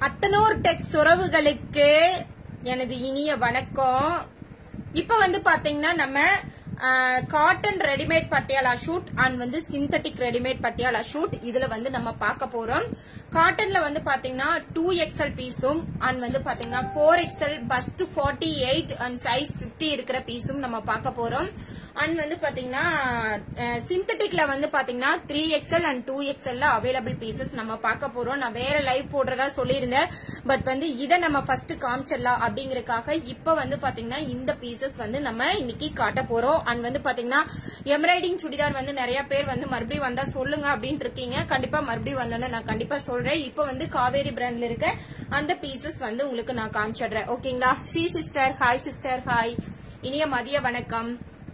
அத்தனூர் டெக்ஸ் உறவுகளுக்கு எனது இனிய வணக்கம் இப்ப வந்து பாத்தீங்கன்னா நம்ம cotton readymade Patiala suit and வந்து சிந்தட்டிக் ரெடிமேட் பட்டியாலா ஷூட் இதுல வந்து நம்ம பார்க்க போறோம் காட்டன்ல வந்து பாத்தீங்கன்னா டூ எக்ஸ்எல் பீஸும் அண்ட் வந்து பாத்தீங்கன்னா four XL bust forty eight and size fifty இருக்கிற பீஸும் நம்ம பார்க்க போறோம் அண்ட் வந்து பாத்தீங்கன்னா சிந்தட்டிக்ல வந்து பாத்தீங்கன்னா த்ரீ எக்ஸ்எல் அண்ட் டூ எக்ஸ்எல்ல அவைலபிள் பீசஸ் நம்ம பார்க்க போறோம் நான் வேற லைவ் போடுறதா சொல்லியிருந்தேன் பட் வந்து இதை நம்ம ஃபர்ஸ்ட் காமிச்சிடலாம் அப்படிங்கறக்காக இப்ப வந்து பாத்தீங்கன்னா இந்த பீசஸ் வந்து நம்ம இன்னைக்கு காட்ட போறோம் அண்ட் வந்து பாத்தீங்கன்னா எம்ப்ராய்டிங் சுடிதார் வந்து நிறைய பேர் வந்து மறுபடியும் வந்தா சொல்லுங்க அப்படின்ட்டு இருக்கீங்க கண்டிப்பா மறுபடியும் வந்தோன்னு நான் கண்டிப்பா சொல்றேன் இப்ப வந்து காவேரி பிராண்ட்ல இருக்க அந்த பீசஸ் வந்து உங்களுக்கு நான் காமிச்சிடுறேன் ஓகேங்களா Sri sister hi sister hi இனிய மதிய வணக்கம்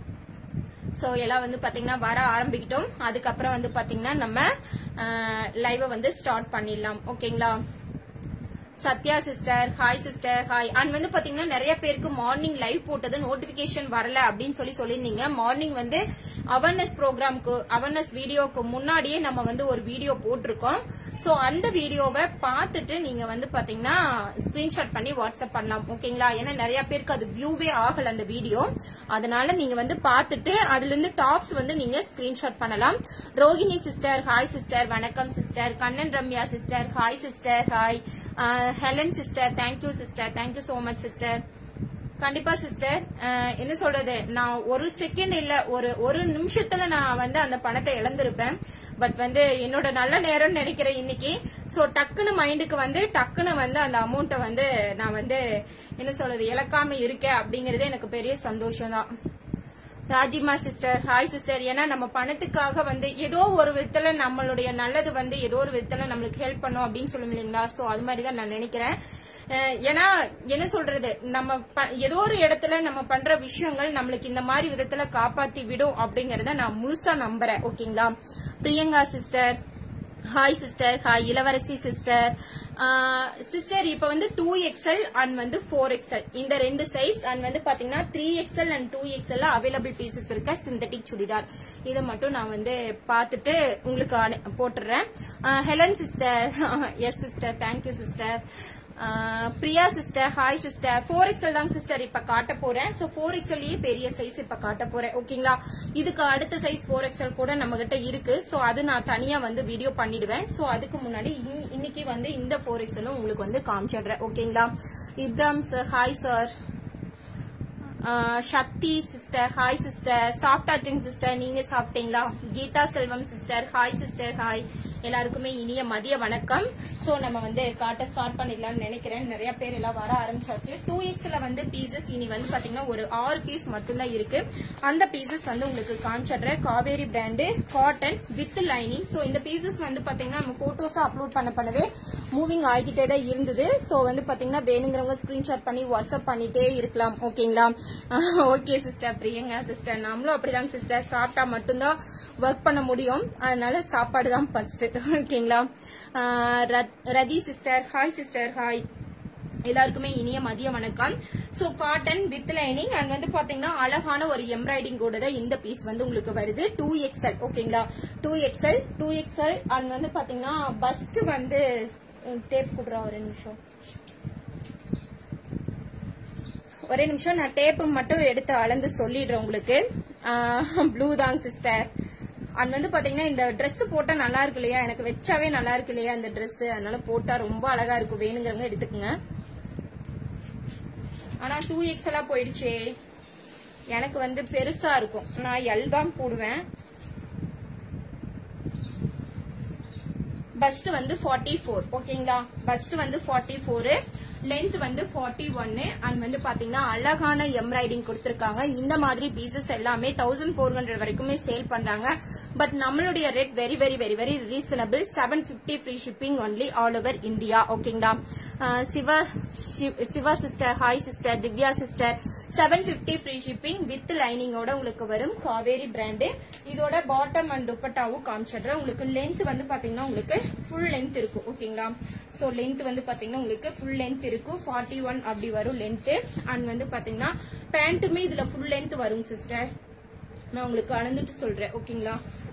சோ எல்லாம் வந்து பாத்தீங்கன்னா வர ஆரம்பிக்கிட்டோம் அதுக்கப்புறம் வந்து பாத்தீங்கன்னா நம்ம லைவ வந்து ஸ்டார்ட் பண்ணிடலாம் ஓகேங்களா Sathya sister hi sister hi and வந்து பாத்தீங்கன்னா நிறைய பேருக்கு மார்னிங் லைவ் போட்டது நோட்டிபிகேஷன் வரல அப்படின்னு சொல்லி சொல்லியிருந்தீங்க மார்னிங் வந்து அவேர்னஸ் ப்ரோக்ராம்க்கு அவேர்னஸ் வீடியோக்கு முன்னாடியே நம்ம வந்து ஒரு வீடியோ போட்டிருக்கோம் சோ அந்த வீடியோவை பார்த்துட்டு நீங்க வந்து பாத்தீங்கன்னா ஸ்கிரீன்ஷாட் பண்ணி வாட்ஸ்அப் பண்ணலாம் ஓகேங்களா ஏன்னா நிறைய பேருக்கு அது வியூவே ஆகல அந்த வீடியோ அதனால நீங்க வந்து பார்த்துட்டு அதுல இருந்து டாப்ஸ் வந்து நீங்க ஸ்கிரீன்ஷாட் பண்ணலாம் ரோஹிணி சிஸ்டர் ஹாய் சிஸ்டர் வணக்கம் sister Kannan Ramya sister hi sister hi Helen sister thank you sister thank you so much sister கண்டிப்பா சிஸ்டர் என்ன சொல்றது நான் ஒரு செகண்ட் இல்ல ஒரு ஒரு நிமிஷத்துல நான் வந்து அந்த பணத்தை இழந்திருப்பேன் பட் வந்து என்னோட நல்ல நேரம் நினைக்கிறேன் இன்னைக்கு சோ டக்குன்னு மைண்டுக்கு வந்து டக்குன்னு வந்து அந்த அமௌண்ட்டை வந்து நான் வந்து என்ன சொல்றது இழக்காம இருக்கேன் அப்படிங்கறது எனக்கு பெரிய சந்தோஷம் தான் ராஜிமா சிஸ்டர் ஹாய் சிஸ்டர் ஏன்னா நம்ம பணத்துக்காக வந்து ஏதோ ஒரு விதத்துல நம்மளுடைய நல்லது வந்து ஏதோ ஒரு விதத்துல நம்மளுக்கு ஹெல்ப் பண்ணும் அப்படின்னு சொல்லுவோம் இல்லைங்களா சோ அது மாதிரி தான் நான் நினைக்கிறேன் ஏன்னா என்ன சொல்றது நம்ம ஏதோ ஒரு இடத்துல நம்ம பண்ற விஷயங்கள் நம்மளுக்கு இந்த மாதிரி விதத்துல காப்பாத்தி விடும் அப்படிங்கறத நான் முழுசா நம்புறேன் ஓகேங்களா Priyanka sister hi sister hi Ilavarasi sister sister இப்ப வந்து டூ எக்ஸ்எல் அண்ட் வந்து ஃபோர் எக்ஸ்எல் இந்த ரெண்டு சைஸ் அண்ட் வந்து பாத்தீங்கன்னா three XL and two XL available pieces இருக்க சிந்தட்டிக் சுடிதார் இதை மட்டும் நான் வந்து பார்த்துட்டு உங்களுக்கு போட்டுறேன் Helen sister yes sister thank you sister Priya sister hi sister four XL தான் சிஸ்டர் இப்ப காட்ட போறேன் சோ ஃபோர் எக்ஸ்எல்லையே பெரிய சைஸ் இப்ப காட்ட போறேன் ஓகேங்களா இதுக்கு அடுத்த சைஸ் ஃபோர் எக்ஸ்எல் கூட நம்ம கிட்ட இருக்கு சோ அது நான் தனியா வந்து வீடியோ பண்ணிடுவேன் சோ அதுக்கு முன்னாடி இன்னைக்கு வந்து இந்த ஃபோர் எக்ஸ்எல்லும் உங்களுக்கு வந்து காமிச்சிடுறேன் ஓகேங்களா Ibram sir hi sir Sakthi sister hi sister சாப்பிட்டாச்சுங்க சிஸ்டர் நீங்க சாப்பிட்டீங்களா Geetha Selvam sister hi sister hi எல்லாருக்குமே இனிய மதிய வணக்கம் சோ நம்ம வந்து காட்ட ஸ்டார்ட் பண்ணிடலாம்னு நினைக்கிறேன் நிறைய பேர் எல்லாம் வர ஆரம்பிச்சாச்சு டூ எக்ஸ்ல வந்து பீசஸ் இனி வந்து பாத்தீங்கன்னா ஒரு ஆறு பீஸ் மட்டும்தான் இருக்கு அந்த பீசஸ் வந்து உங்களுக்கு காமிச்சிடுறேன் Kaveri brand cotton with lining so இந்த பீசஸ் வந்து பாத்தீங்கன்னா நம்ம போட்டோஸா அப்லோட் பண்ண பண்ணவே மூவிங் ஆகிட்டே தான் இருந்தது சோ வந்து பாத்தீங்கன்னா வேணுங்கிறவங்க ஸ்கிரீன்ஷாட் பண்ணி வாட்ஸ்அப் பண்ணிட்டே இருக்கலாம் ஓகேங்களா ஓகே சிஸ்டர் பிரியங்கா சிஸ்டர் நம்மளும் அப்படிதான் சிஸ்டர் சாப்பிட்டா மட்டும்தான் ஒர்க் பண்ண முடியும் அதனால சாப்பாடு தான் ஃபர்ஸ்ட் ஓகேங்களா ரதி சிஸ்டர் ஹாய் சிஸ்டர் ஹாய் எல்லாருக்குமே இனிய மதிய வணக்கம் so cotton with lining and வந்து பாத்தீங்கன்னா அழகான ஒரு எம்ப்ராய்டிங் கூட தான் இந்த பீஸ் வந்து உங்களுக்கு வருது டூ எக்ஸ்எல் ஓகேங்களா two XL two XL and வந்து பாத்தீங்கன்னா பஸ்ட் வந்து டேப் கொடுறா ஒரு நிமிஷம் ஒரே நிமிஷம் நான் டேப்பு மட்டும் எடுத்து அளந்து சொல்லிடுறேன் உங்களுக்கு ப்ளூ தான் சிஸ்டர் அண்ட் வந்து பாத்தீங்கன்னா இந்த ட்ரெஸ் போட்டா நல்லா இருக்கு இல்லையா எனக்கு வச்சாவே நல்லா இருக்கு இல்லையா இந்த ட்ரெஸ் அதனால போட்டா ரொம்ப அழகா இருக்கும் வேணுங்கிறவங்க எடுத்துக்கங்க ஆனா டூ எக்ஸ்எல்லா போயிடுச்சே எனக்கு வந்து பெருசா இருக்கும் நான் எல் தான் போடுவேன் பஸ்ட் வந்து ஃபார்ட்டி ஃபோர் ஓகேங்களா பஸ்ட் வந்து ஃபார்ட்டி ஃபோரு லென்த் வந்து ஃபார்ட்டி ஒன்னு அண்ட் வந்து பாத்தீங்கன்னா அழகான எம்ப்ராய்டிங் கொடுத்திருக்காங்க இந்த மாதிரி பீசஸ் எல்லாமே தௌசண்ட் ஃபோர் ஹண்ட்ரட் வரைக்குமே சேல் பண்றாங்க பட் நம்மளுடைய rate very very very very reasonable seven fifty free shipping only all over India ஓகேங்களா Siva Siva sister hi sister Divya sister seven fifty free shipping with லைனிங்கோட உங்களுக்கு வரும் காவேரி பிராண்டு இதோட பாட்டம் அண்ட் துப்பட்டாவும் காமிச்சிடுறேன் உங்களுக்கு லென்த் வந்து பாத்தீங்கன்னா உங்களுக்கு ஃபுல் லென்த் இருக்கும் ஓகேங்களா சோ லென்த் வந்து பாத்தீங்கன்னா உங்களுக்கு ஃபுல் லென்த் இருக்கும் ஃபார்ட்டி ஒன் அப்படி வரும் லென்த் அண்ட் வந்து பாத்தீங்கன்னா பேண்ட்டுமே இதுல ஃபுல் லென்த் வரும் சிஸ்டர் நான் உங்களுக்கு அளந்துட்டு சொல்றேன் ஓகேங்களா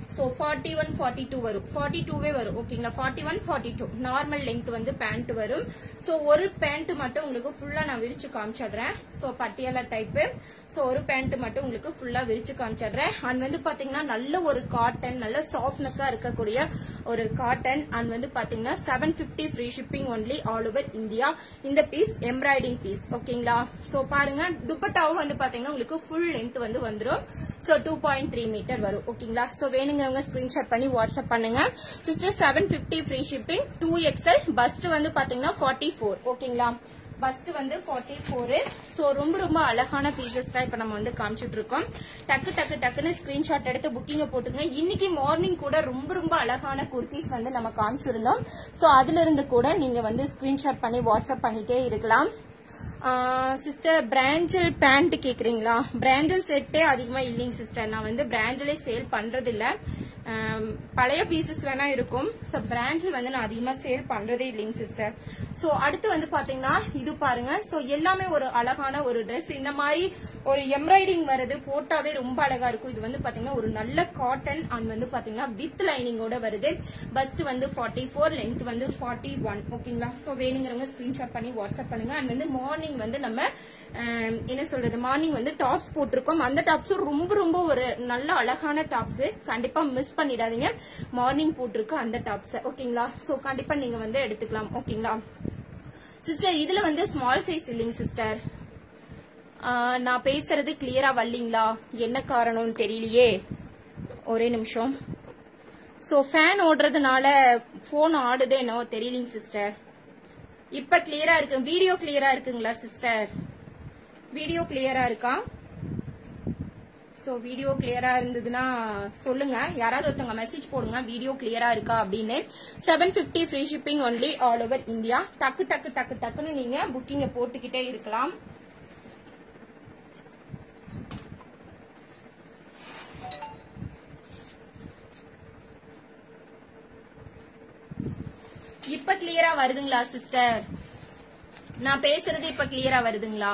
so forty one forty two வரும் ஃபார்ட்டி டூவே வரும் ஓகேங்களா forty one forty two normal length வந்து பேண்ட் வரும் ஸோ ஒரு பேண்ட் மட்டும் உங்களுக்கு ஃபுல்லா நான் விரிச்சு காமிச்சிடுறேன் ஸோ பட்டியாலா டைப்பு ஸோ ஒரு பேண்ட் மட்டும் உங்களுக்கு ஃபுல்லா விரிச்சு காமிச்சிடுறேன் அண்ட் வந்து பாத்தீங்கன்னா நல்ல ஒரு காட்டன் நல்ல சாஃப்ட்னஸா இருக்கக்கூடிய ஒரு காட்டன் அண்ட் வந்து பாத்தீங்கன்னா seven fifty free shipping only all over India இந்த பீஸ் எம்ப்ராய்டிங் பீஸ் ஓகேங்களா ஸோ பாருங்க துப்பட்டாவும் வந்து பாத்தீங்கன்னா உங்களுக்கு ஃபுல் லென்த் வந்து வந்துடும் so two point three metre வரும் ஓகேங்களா ஸோ வேணுங்கிறவங்க ஸ்கிரீன்ஷாட் பண்ணி வாட்ஸ்அப் பண்ணுங்க sister seven fifty free shipping two XL bust வந்து பாத்தீங்கன்னா ஃபார்ட்டி ஃபோர் ஓகேங்களா பஸ்ட் வந்து ஃபார்ட்டி ஃபோரு ஸோ ரொம்ப ரொம்ப அழகான பீசஸ் தான் இப்போ நம்ம வந்து காமிச்சிட்டு இருக்கோம் டக்கு டக்கு டக்குன்னு ஸ்கிரீன்ஷாட் எடுத்து புக்கிங்க போட்டுங்க இன்னைக்கு மார்னிங் கூட ரொம்ப ரொம்ப அழகான குர்த்திஸ் வந்து நம்ம காமிச்சிருந்தோம் ஸோ அதுல இருந்து கூட நீங்க வந்து ஸ்கிரீன்ஷாட் பண்ணி வாட்ஸ்அப் பண்ணிட்டே இருக்கலாம் சிஸ்டர் பிராஞ்சல் பேண்ட் கேக்குறீங்களா பிராஞ்சல் செட்டே அதிகமா இல்லைங்க சிஸ்டர் நான் வந்து பிராஞ்சலே சேல் பண்றது இல்ல ஆம், பழைய பீசஸ் வேணா இருக்கும் ஸோ பிராஞ்சல் வந்து நான் அதிகமா சேல் பண்றதே இல்லைங்க சிஸ்டர் ஸோ அடுத்து வந்து பாத்தீங்கன்னா இது பாருங்க ஸோ எல்லாமே ஒரு அழகான ஒரு Dress இந்த மாதிரி ஒரு எம்ப்ராய்டிங் வருது போட்டாவே ரொம்ப அழகா இருக்கும் இது வந்து பாத்தீங்கன்னா ஒரு நல்ல காட்டன் அண்ட் வந்து பாத்தீங்கன்னா வித் லைனிங்கோட வருது பஸ்ட் வந்து ஃபார்ட்டி ஃபோர் லென்த் வந்து ஃபார்ட்டி ஒன் ஓகேங்களா ஸோ வேணுங்கிறவங்க ஸ்கிரீன்ஷாட் பண்ணி வாட்ஸ்அப் பண்ணுங்க அண்ட் வந்து மார்னிங் வந்து நம்ம ஆம், என்ன சொல்றது மார்னிங் வந்து டாப்ஸ் போட்டிருக்கோம் அந்த டாப்ஸும் ரொம்ப ரொம்ப ஒரு நல்ல அழகான டாப்ஸ் கண்டிப்பா மிஸ் பண்ணிடாதீங்க மார்னிங் போட்டிருக்க அந்த டாப்ஸ் ஓகேங்களா ஸோ கண்டிப்பா நீங்க வந்து எடுத்துக்கலாம் ஓகேங்களா சிஸ்டர் இதுல வந்து ஸ்மால் சைஸ் இல்லைங்க சிஸ்டர் நான் பேசுறது கிளியரா வரலீங்களா என்ன காரணம்னு தெரியலையே ஒரே நிமிஷம் ஸோ ஃபேன் ஓடுறதுனால ஃபோன் ஆடுதே என்னவோ தெரியலீங்க சிஸ்டர் இப்ப கிளியரா இருக்கு வீடியோ கிளியரா இருக்குங்களா சிஸ்டர் வீடியோ கிளியரா இருக்கா சோ வீடியோ கிளியரா இருந்ததுன்னா சொல்லுங்க யாராவது ஒருத்தவங்க மெசேஜ் போடுங்க வீடியோ கிளியரா இருக்கா அப்படின்னு seven fifty free shipping only all over India டக்கு டக்கு டக்கு டக்குன்னு நீங்க புக்கிங்க போட்டுக்கிட்டே இருக்கலாம் இப்ப கிளியரா வருதுங்களா சிஸ்டர் நான் பேசுறது இப்ப கிளியரா வருதுங்களா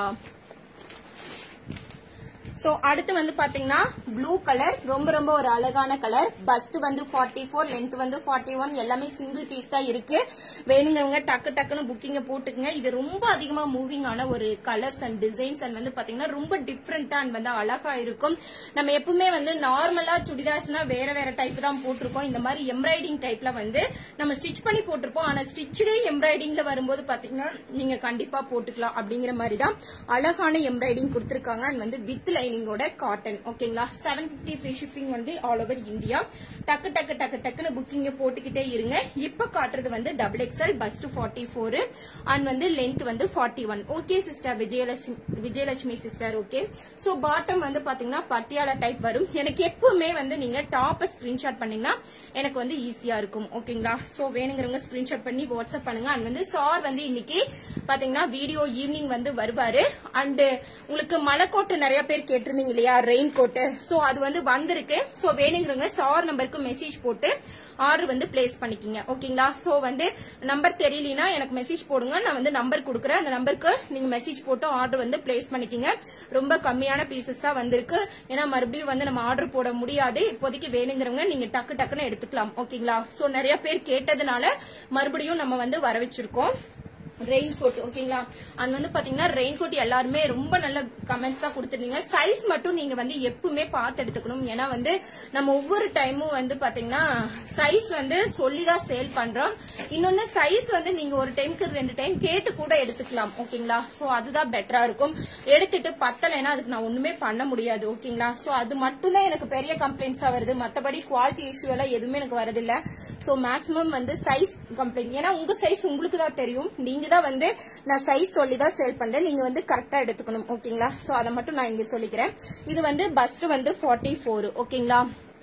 சோ அடுத்து வந்து பாத்தீங்கன்னா ப்ளூ கலர் ரொம்ப ரொம்ப ஒரு அழகான கலர் பஸ்ட் வந்து 44 ஃபோர் லென்த் வந்து 41 ஒன் எல்லாமே சிங்கிள் பீஸ் தான் இருக்கு வேணுங்கிறவங்க டக்கு டக்குன்னு புக்கிங்க போட்டுக்குங்க இது ரொம்ப அதிகமா மூவிங் ஆன ஒரு கலர்ஸ் அண்ட் டிசைன்ஸ் அண்ட் வந்து பாத்தீங்கன்னா ரொம்ப டிஃப்ரெண்டா அண்ட் வந்து அழகா இருக்கும் நம்ம எப்பவுமே வந்து நார்மலா சுடிதார்ஸ்னா வேற வேற டைப் தான் போட்டிருக்கோம் இந்த மாதிரி எம்ப்ராய்டிங் டைப்ல வந்து நம்ம ஸ்டிச் பண்ணி போட்டிருப்போம் ஆனா ஸ்டிச்சே எம்ப்ராய்டிங்ல வரும்போது பாத்தீங்கன்னா நீங்க கண்டிப்பா போட்டுக்கலாம் அப்படிங்கிற மாதிரி தான் அழகான எம்ப்ராய்டிங் கொடுத்திருக்காங்க அண்ட் வந்து வித் லைனிங்கோட காட்டன் ஓகேங்களா செவன் பிப்டி ஃப்ரீ ஷிப்பிங் வந்து ஆல் ஓவர் இந்தியா டக்கு டக்கு டக்கு டக்குன்னு புக்கிங்க போட்டுக்கிட்டே இருங்க இப்ப காட்டுறது வந்து double XL bust forty four and வந்து லென்த் வந்து forty one okay sister Vijayalakshmi Vijayalakshmi sister okay so bottom வந்து பாத்தீங்கன்னா பட்டியாலா டைப் வரும் எனக்கு எப்பவுமே வந்து நீங்க டாப்பை ஸ்கிரீன்ஷாட் பண்ணீங்கன்னா எனக்கு வந்து ஈஸியா இருக்கும் ஓகேங்களா சோ வேணுங்கிறவங்க ஸ்கிரீன்ஷாட் பண்ணி வாட்ஸ்அப் பண்ணுங்க அண்ட் வந்து சார் வந்து இன்னைக்கு பாத்தீங்கன்னா வீடியோ ஈவினிங் வந்து வருவாரு அண்ட் உங்களுக்கு மலை கோட்டு நிறைய பேர் கேட்டிருந்தீங்க இல்லையா ரெயின் கோட்டு சோ அது வந்து வந்திருக்கு சோ வேணுங்கிறவங்க சார் நம்பருக்கு மெசேஜ் போட்டு ஆர்டர் வந்து பிளேஸ் பண்ணிக்கிங்க ஓகேங்களா சோ வந்து நம்பர் தெரியலனா எனக்கு மெசேஜ் போடுங்க நான் வந்து நம்பர் கொடுக்குறேன் அந்த நம்பருக்கு நீங்க மெசேஜ் போட்டு ஆர்டர் வந்து பிளேஸ் பண்ணிக்கிங்க ரொம்ப கம்மியான பீசஸ் தான் வந்திருக்கு ஏன்னா மறுபடியும் வந்து நம்ம ஆர்டர் போட முடியாது இப்போதைக்கு வேணுங்கிறவங்க நீங்க டக்கு டக்குன்னு எடுத்துக்கலாம் ஓகேங்களா சோ நிறைய பேர் கேட்டதுனால மறுபடியும் நம்ம வந்து வர வச்சிருக்கோம் ரெயின் கோட் ஓகேங்களா அண்ட் வந்து பாத்தீங்கன்னா ரெயின் கோட் எல்லாருமே ரொம்ப நல்ல கமெண்ட்ஸ் தான் கொடுத்துருந்தீங்க சைஸ் மட்டும் நீங்க வந்து எப்பவுமே பார்த்து எடுத்துக்கணும் ஏன்னா வந்து நம்ம ஒவ்வொரு டைமும் வந்து பாத்தீங்கன்னா சைஸ் வந்து சொல்லி தான் சேல் பண்றோம் இன்னொன்னு சைஸ் வந்து நீங்க ஒரு டைம்க்கு ரெண்டு டைம் கேட்டு கூட எடுத்துக்கலாம் ஓகேங்களா சோ அதுதான் பெட்டரா இருக்கும் எடுத்துட்டு பத்தலைன்னா அதுக்கு நான் ஒண்ணுமே பண்ண முடியாது ஓகேங்களா சோ அது மட்டும் தான் எனக்கு பெரிய கம்ப்ளைண்ட்ஸா வருது மத்தபடி குவாலிட்டி இஷ்யூ எல்லாம் எதுவுமே எனக்கு வரதில்ல சோ மேக்ஸிமம் வந்து சைஸ் கம்ப்ளைண்ட் ஏன்னா உங்க சைஸ் உங்களுக்கு தான் தெரியும் நீங்க தான் வந்து நான் சைஸ் சொல்லி தான் சேல் பண்றேன் நீங்க வந்து கரெக்டா எடுத்துக்கணும் ஓகேங்களா சோ அதை மட்டும் நான் இங்க சொல்லிக்கிறேன் இது வந்து பஸ்ட் வந்து 44 ஃபோர் ஓகேங்களா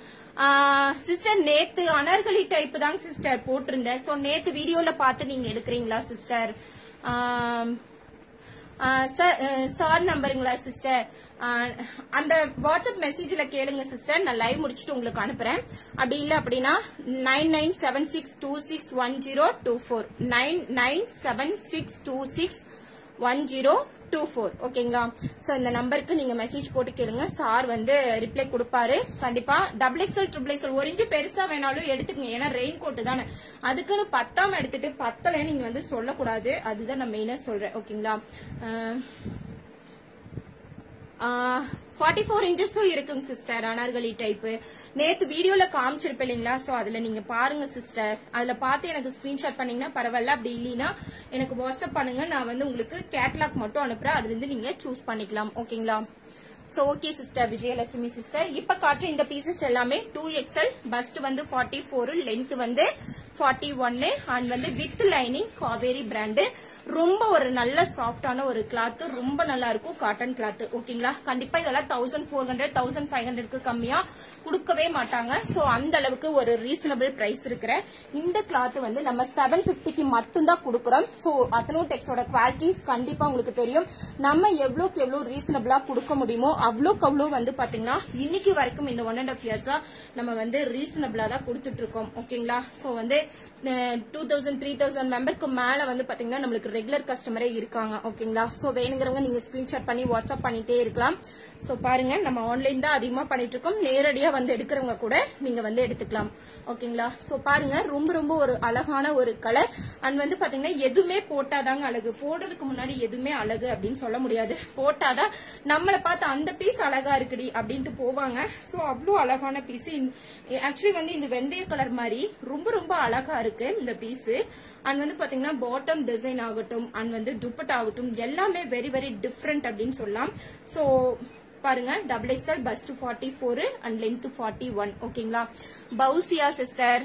சிஸ்டர் நேத்து அனர்கலி டைப் தாங்க சிஸ்டர் போட்டிருந்தேன் சோ நேத்து வீடியோல பார்த்து நீங்க எடுக்கிறீங்களா சிஸ்டர் சார் நம்பருங்களா சிஸ்டர் அந்த வாட்ஸ்அப் மெசேஜ்ல கேளுங்க சிஸ்டர் நான் லைவ் முடிச்சுட்டு உங்களுக்கு அனுப்புறேன் அப்படி இல்ல அப்படின்னா nine nine seven six two six one zero two four nine nine seven six two six one zero two four ஓகேங்களா ஸோ இந்த நம்பருக்கு நீங்க மெசேஜ் போட்டு கேளுங்க சார் வந்து ரிப்ளை கொடுப்பாரு கண்டிப்பா டபுள் எக்ஸல் ட்ரிபிள் எக்ஸல் ஒரு இன்ச்சு பெருசா வேணாலும் எடுத்துக்கங்க ஏன்னா ரெயின் கோட்டு தானே அதுக்குன்னு பத்தாம எடுத்துட்டு பத்தல நீங்க வந்து சொல்லக்கூடாது அதுதான் நான் மெயினா சொல்றேன் ஓகேங்களா ஃபார்ட்டி ஃபோர் இன்ச்சஸும் இருக்குங்க சிஸ்டர் அனார்கலி டைப்பு நேத்து வீடியோல காமிச்சிருப்பேன் இல்லைங்களா சோ அதுல நீங்க பாருங்க சிஸ்டர் அதுல பார்த்து எனக்கு ஸ்கிரீன்ஷாட் பண்ணீங்கன்னா பரவாயில்ல அப்படி இல்லைன்னா எனக்கு வாட்ஸ்அப் பண்ணுங்க நான் வந்து உங்களுக்கு கேட்லாக் மட்டும் அனுப்புறேன் அதுல இருந்து நீங்க சூஸ் பண்ணிக்கலாம் ஓகேங்களா so okay sister Vijayalakshmi sister இப்ப காட்டுற இந்த பீசஸ் எல்லாமே டூ எக்ஸ்எல் பஸ்ட் வந்து ஃபார்ட்டி ஃபோர் லென்த் வந்து ஃபார்ட்டி ஒன்னு அண்ட் வந்து வித் லைனிங் காவேரி பிராண்டு ரொம்ப ஒரு நல்ல சாஃப்டான ஒரு கிளாத் ரொம்ப நல்லா இருக்கும் காட்டன் கிளாத் ஓகேங்களா கண்டிப்பா இதெல்லாம் thousand four hundred thousand five ஹண்ட்ரட்க்கு கம்மியா கொடுக்கவே மாட்டாங்க சோ அந்த அளவுக்கு ஒரு ரீசனபிள் பிரைஸ் இருக்கிற இந்த கிளாத் வந்து நம்ம செவன் பிப்டிக்கு மட்டும் தான் கொடுக்குறோம் சோ அத்தனோ டெக்ஸோட குவாலிட்டிஸ் கண்டிப்பா உங்களுக்கு தெரியும் நம்ம எவ்வளவுக்கு எவ்வளவு ரீசனபிளா கொடுக்க முடியுமோ அவ்வளோக்கு அவ்வளோ வந்து பாத்தீங்கன்னா இன்னைக்கு வரைக்கும் இந்த ஒன் அண்ட் ஆஃப் இயர்ஸா நம்ம வந்து ரீசனபிளா தான் கொடுத்துட்டு இருக்கோம் ஓகேங்களா சோ வந்து டூ தௌசண்ட் த்ரீ தௌசண்ட் மெம்பருக்கு மேல வந்து பாத்தீங்கன்னா நம்மளுக்கு ரெகுலர் கஸ்டமரே இருக்காங்க ஓகேங்களா சோ வேணுங்கிறவங்க நீங்க ஸ்கிரீன்ஷாட் பண்ணி வாட்ஸ்அப் பண்ணிட்டே இருக்கலாம் சோ பாருங்க நம்ம ஆன்லைன் தான் அதிகமா பண்ணிட்டு இருக்கோம் நேரடியா வந்து எடுக்கிறவங்க கூட நீங்க வந்து எடுத்துக்கலாம் ஓகேங்களா சோ பாருங்க ரொம்ப ரொம்ப ஒரு அழகான ஒரு கலர் அண்ட் வந்து பாத்தீங்கன்னா எதுவுமே போட்டாதாங்க அழகு போடுறதுக்கு முன்னாடி எதுவுமே அழகு அப்படின்னு சொல்ல முடியாது போட்டாதான் நம்மளை பார்த்து அந்த பீஸ் அழகா இருக்குடி அப்படின்ட்டு போவாங்க சோ அவ்வளோ அழகான பீஸ் ஆக்சுவலி வந்து இந்த வெந்தய கலர் மாதிரி ரொம்ப ரொம்ப அழகா இருக்கு இந்த பீஸ் அண்ட் வந்து பாத்தீங்கன்னா பாட்டம் டிசைன் ஆகட்டும் அண்ட் வந்து துப்பட் ஆகட்டும் எல்லாமே வெரி வெரி டிஃப்ரெண்ட் அப்படின்னு சொல்லலாம் சோ பாருங்க double XL bust forty four and length forty one ஓகேங்களா Fouzia sister